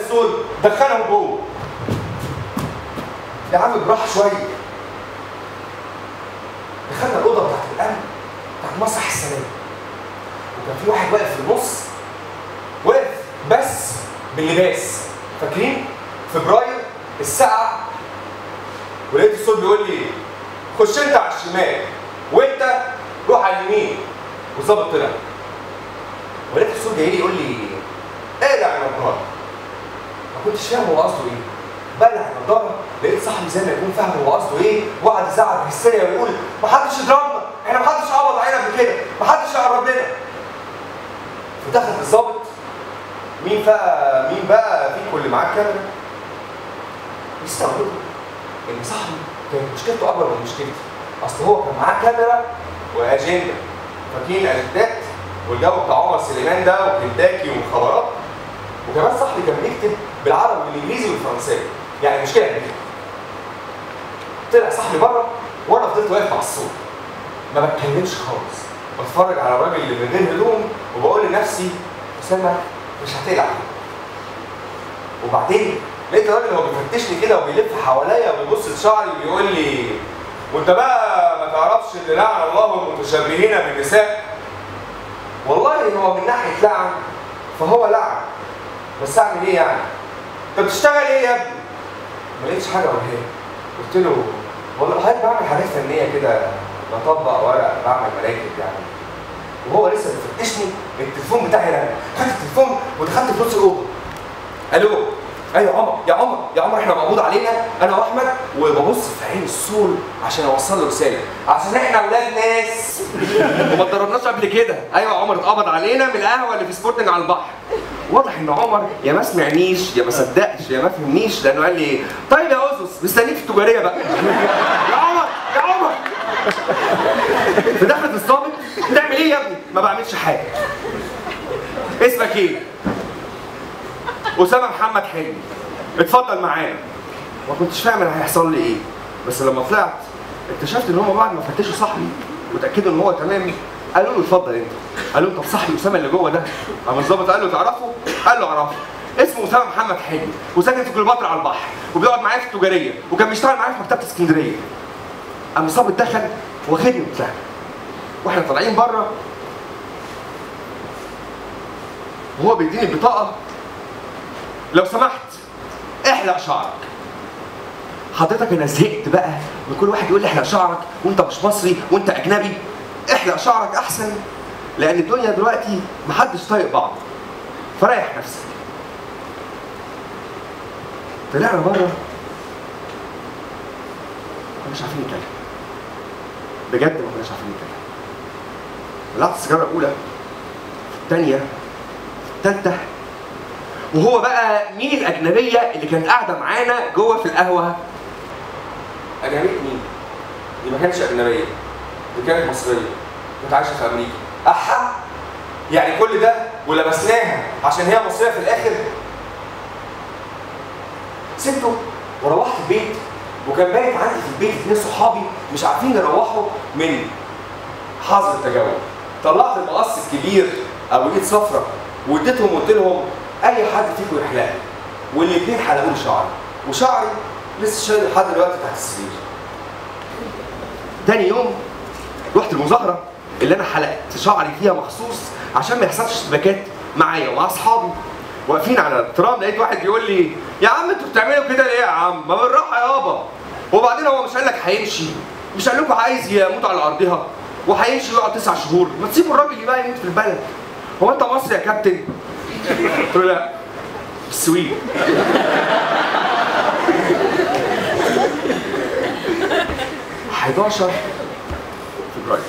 دول دخلهم جوه يا عم براح شويه دخلنا الاوضه بتاعت الامن بتاعت مسرح السلام وكان في واحد واقف في النص واقف بس باللباس فاكرين فبراير الساعه ولقيت الصوت بيقول لي خش انت على الشمال وانت روح على اليمين والظابط طلع ولقيت الصوت جاي لي يقول لي اقلع النضاره ما كنتش فاهم هو قصده ايه بقلع النضاره لقيت صاحبي زي ما يكون فاهم هو قصده ايه وقعد يزعق بهستيريا ويقول ما حدش يضربنا احنا ما حدش قبض علينا قبل كده ما حدش يقرب لنا فدخل الظابط مين بقى مين بقى فيكم اللي معاه الكاميرا يستغربوا ان صاحبي كانت مشكلته اكبر من مشكلتي اصل هو كان معاه كاميرا واجنده فاكرين الاجندات والجو بتاع عمر سليمان ده وكنتاكي والخبرات وكمان صاحبي كان بيكتب بالعربي والانجليزي والفرنساوي يعني مشكله كبيره طلع صاحبي بره وانا فضلت واقف مع الصوت ما بتكلمش خالص بتفرج على الراجل اللي من غير هدوم وبقول لنفسي اسامه مش هتقلع وبعدين لقيت الراجل هو بيفتشني كده وبيلف حواليا وبيبص لشعري وبيقول لي وانت بقى ما تعرفش ان لعن الله المتشبهين بالنساء والله هو من ناحيه لعن فهو لعن بس اعمل ايه يعني؟ انت بتشتغل ايه يا ابني؟ ما لقيتش حاجه اقولها له قلت له والله حضرتك بعمل حاجات فنيه كده بطبق ورق بعمل مراكب يعني وهو لسه بيفتشني التليفون بتاعي رن خدت التليفون ودخلت في نص الاوضه الو ايوه عمر يا عمر يا عمر احنا مقبوض علينا انا واحمد وببص في عين السول عشان اوصل له رساله عشان احنا اولاد ناس وما اتدربناش قبل كده ايوه عمر اتقبض علينا من القهوه اللي في سبورتنج على البحر واضح ان عمر يا ما سمعنيش يا ما صدقش يا ما فهمنيش لانه قال لي طيب يا اوزوس مستنيك في التجاريه بقى يا عمر يا عمر فدخلت الظابط بتعمل ايه يا ابني؟ ما بعملش حاجه اسمك ايه؟ اسامه محمد حلمي اتفضل معانا ما كنتش فاهم اللي هيحصل لي ايه بس لما طلعت اكتشفت ان هم بعد ما فتشوا صاحبي وتاكدوا ان هو تمام قالوا له اتفضل انت قالوا له طب صاحبي اسامه اللي جوه ده قام الظابط قال له تعرفه؟ قال له اعرفه اسمه اسامه محمد حلمي وساكن في كليوباترا على البحر وبيقعد معايا في التجاريه وكان بيشتغل معايا في مكتبه اسكندريه قام الظابط دخل واخدني وطلعنا واحنا طالعين بره وهو بيديني البطاقه لو سمحت احلق شعرك حضرتك انا زهقت بقى من كل واحد يقول لي احلق شعرك وانت مش مصري وانت اجنبي احلق شعرك احسن لان الدنيا دلوقتي محدش طايق بعض فريح نفسك طلعنا بره مش عارفين نتكلم بجد ما كناش عارفين نتكلم طلعت السيجاره الاولى الثانيه الثالثه وهو بقى مين الاجنبيه اللي كانت قاعده معانا جوه في القهوه اجنبيه مين دي ما كانتش اجنبيه دي كانت مصريه كانت عايشه في امريكا احا يعني كل ده ولبسناها عشان هي مصريه في الاخر سبته وروحت البيت وكان بايت عندي في البيت اثنين صحابي مش عارفين يروحوا من حظر التجول طلعت المقص الكبير ابو ايد صفرة واديتهم وقلت لهم اي حد فيكم يحلق لي والاثنين حلقوا لي شعري وشعري لسه شايل لحد دلوقتي تحت السرير تاني يوم رحت المظاهره اللي انا حلقت شعري فيها مخصوص عشان ما يحصلش اشتباكات معايا ومع اصحابي واقفين على الترام لقيت واحد بيقول لي يا عم انتوا بتعملوا كده ليه يا عم؟ ما بالراحه يابا وبعدين هو مش قال لك هيمشي مش قال لكم عايز يموت على ارضها وهيمشي يقعد تسع شهور ما تسيبوا الراجل بقى يموت في البلد هو انت مصري يا كابتن؟ قلت له لا السويد حداشر فبراير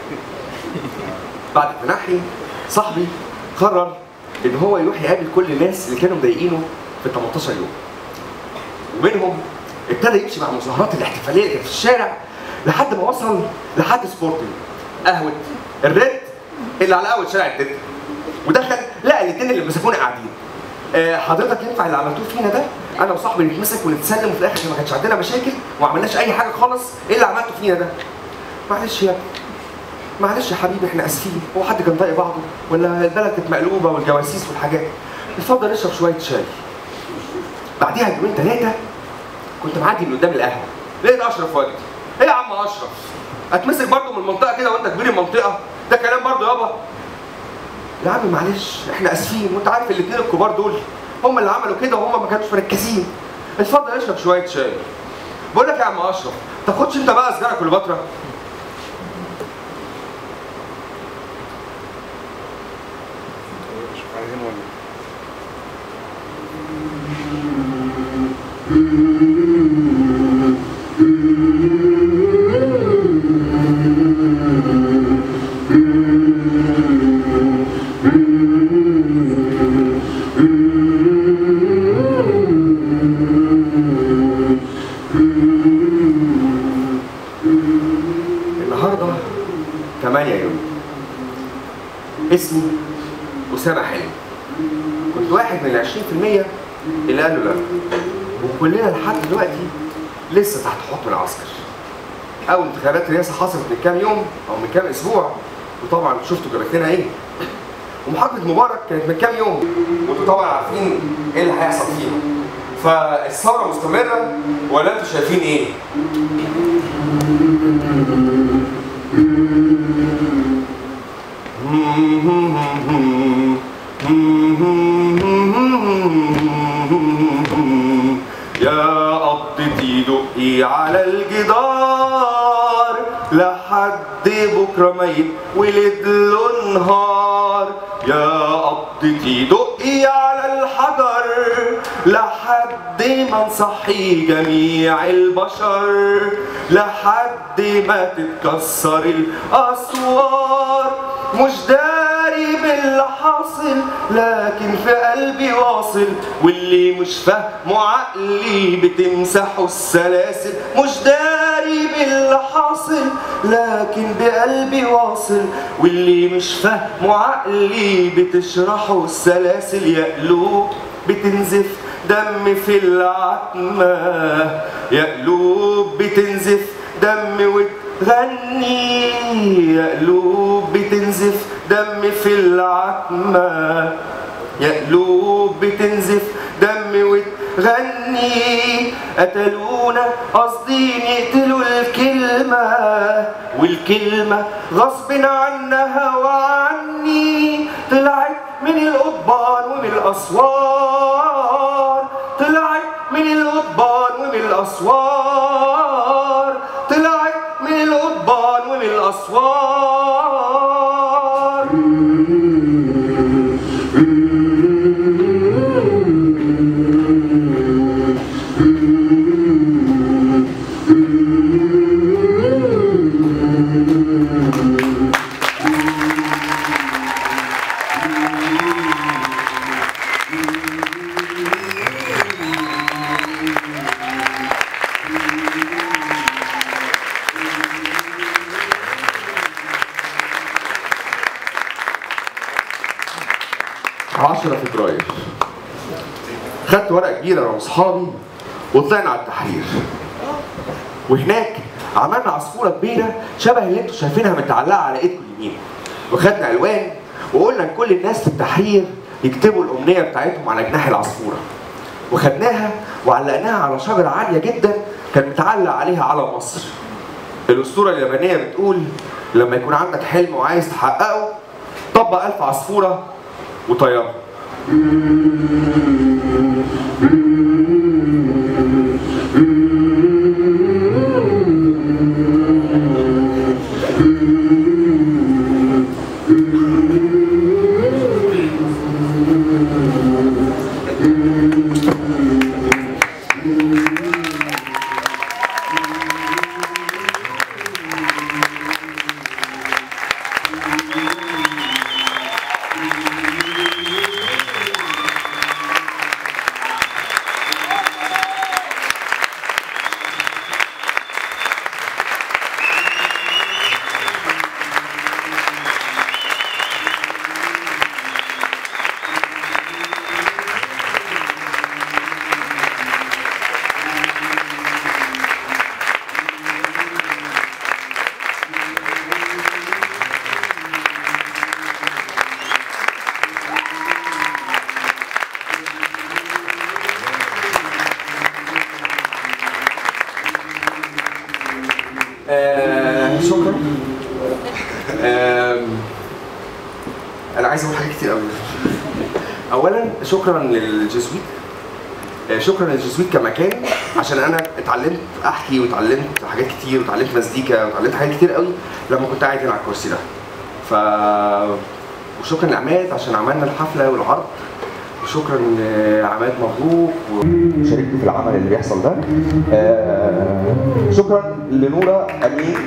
بعد التنحي صاحبي قرر ان هو يروح يقابل كل الناس اللي كانوا مضايقينه في 18 يوم ومنهم ابتدى يمشي مع المظاهرات الاحتفاليه اللي كانت في الشارع لحد ما وصل لحد سبورتنج قهوه الريد اللي على اول شارع الدد ودخل لقى الاثنين اللي مسكونا قاعدين آه، حضرتك ينفع اللي عملتوه فينا ده انا وصاحبي نتمسك ونتسلم وفي الاخر ما كانش عندنا مشاكل وما عملناش اي حاجه خالص ايه اللي عملته فينا ده معلش يا ابني معلش يا حبيبي احنا اسفين هو حد كان طايق بعضه ولا البلد كانت مقلوبه والجواسيس والحاجات اتفضل اشرب شويه شاي بعديها بيومين ثلاثه كنت معدي من قدام القهوه لقيت اشرف وجدي ايه يا عم اشرف اتمسك برضه من المنطقه كده وانت كبير المنطقه ده كلام برضه يابا يا عم معلش احنا اسفين وانت عارف الاثنين الكبار دول هم اللي عملوا كده وهم ما كانوش مركزين اتفضل اشرب شويه شاي بقول لك يا عم اشرف تاخدش انت بقى سجارة كليوباترا النهارده 8 يوم اسمي أسامة حلمي كنت واحد من ال 20% اللي قالوا لا وكلنا لحد دلوقتي لسه تحت حكم العسكر أول انتخابات رئاسة حصلت من كام يوم أو من كام أسبوع وطبعا شفتوا جابت لنا إيه ومحاكمة مبارك كانت من كام يوم وانتوا طبعا عارفين إيه اللي هيحصل فيها فالثورة مستمرة ولا انتوا شايفين إيه؟ يا قبضتي دقي على الجدار لحد بكرة ما يتولد له نهار يا قبضتي دقي على الحجر لحد ما نصحي جميع البشر لحد ما تتكسر الأسوار مش داري باللي حاصل لكن في قلبي واصل واللي مش فاهمه عقلي بتمسحه السلاسل مش داري باللي حاصل لكن بقلبي واصل واللي مش فاهمه عقلي بتشرحه السلاسل يا قلوب بتنزف دم في العتمة يا قلوب بتنزف دم وتغني يا قلوب بتنزف دم في العتمة يا قلوب بتنزف دم وتغني قتلونا قاصدين يقتلوا الكلمة والكلمة غصب عنها وعني طلعت من القضبان ومن الأسوار طلعت من القضبان ومن الأسوار طلعت من القضبان ومن الأسوار عشرة فبراير خدت ورقة كبيرة أنا وأصحابي وطلعنا على التحرير وهناك عملنا عصفورة كبيرة شبه اللي انتوا شايفينها متعلقة على ايدكم اليمين وخدنا ألوان وقلنا لكل الناس في التحرير يكتبوا الأمنية بتاعتهم على جناح العصفورة وخدناها وعلقناها على شجرة عالية جدا كان متعلق عليها علم مصر الأسطورة اليابانية بتقول لما يكون عندك حلم وعايز تحققه طبق ألف عصفورة وطيارة آه شكرا آم، انا عايز اقول حاجات كتير قوي اولا شكرا للجزويت آه، شكرا للجزويت كمكان عشان انا اتعلمت احكي واتعلمت حاجات كتير واتعلمت مزيكا واتعلمت حاجات كتير قوي لما كنت قاعد هنا على الكرسي ده ف وشكرا لعماد عشان عملنا الحفله والعرض وشكرا لعماد مبروك وشاركت في العمل اللي بيحصل ده آه، شكرا لنورا امين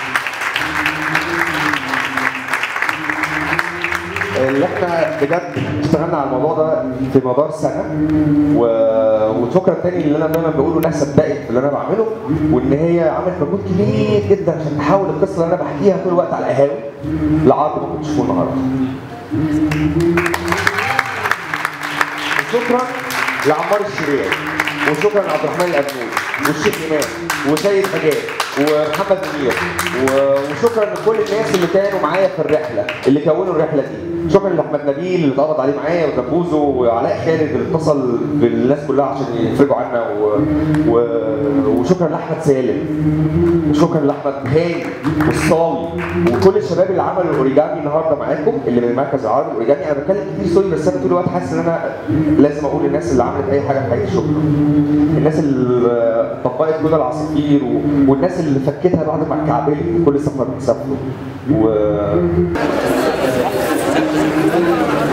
اللي احنا بجد اشتغلنا على الموضوع ده في مدار سنه و... وشكرا تاني اللي انا دايما بقوله انها صدقت في اللي انا بعمله وان هي عملت مجهود كبير جدا عشان تحول القصه اللي انا بحكيها طول الوقت على القهاوي لعرض ممكن تشوفوه النهارده. وشكرا لعمار الشريعي وشكرا لعبد الرحمن الابنود والشيخ امام وسيد حجاج ومحمد منير و- وشكرا لكل الناس اللي كانوا معايا في الرحله اللي كونوا الرحله دي شكرا لاحمد نبيل اللي اتقبض عليه معايا ودبوزه وعلاء خالد اللي اتصل بالناس كلها عشان يفرجوا عنا و... و... وشكرا لاحمد سالم وشكرا لاحمد هاني والصاوي وكل الشباب اللي عملوا الاوريجامي النهارده معاكم اللي من المركز العربي الاوريجامي انا بتكلم كتير سوري بس انا طول الوقت حاسس ان انا لازم اقول للناس اللي عملت اي حاجه في حياتي شكرا الناس اللي طبقت جدى العصافير و... والناس اللي فكتها بعد ما اتكعبلت كل سفر بتسافروا و